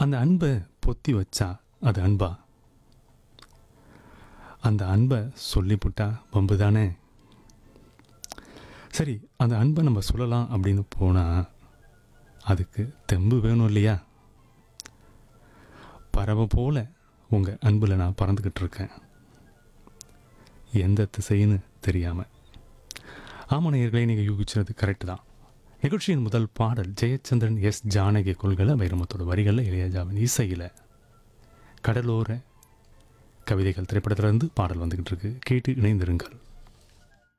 அந்த அன்பை பொத்தி வச்சா அது அன்பா அந்த அன்பை சொல்லிப்புட்டா வம்பு தானே சரி அந்த அன்பை நம்ம சொல்லலாம் அப்படின்னு போனால் அதுக்கு தெம்பு வேணும் இல்லையா பறவை போல உங்கள் அன்பில் நான் பறந்துக்கிட்டு இருக்கேன் எந்த திசைன்னு தெரியாமல் ஆமனையர்களை நீங்கள் யூகிச்சது கரெக்டு தான் நிகழ்ச்சியின் முதல் பாடல் ஜெயச்சந்திரன் எஸ் ஜானகி கொள்கல வைரமத்தோட வரிகளில் இளையராஜாவின் இசையில் கடலோர கவிதைகள் திரைப்படத்திலிருந்து பாடல் வந்துக்கிட்டு இருக்கு கேட்டு இணைந்திருங்கள்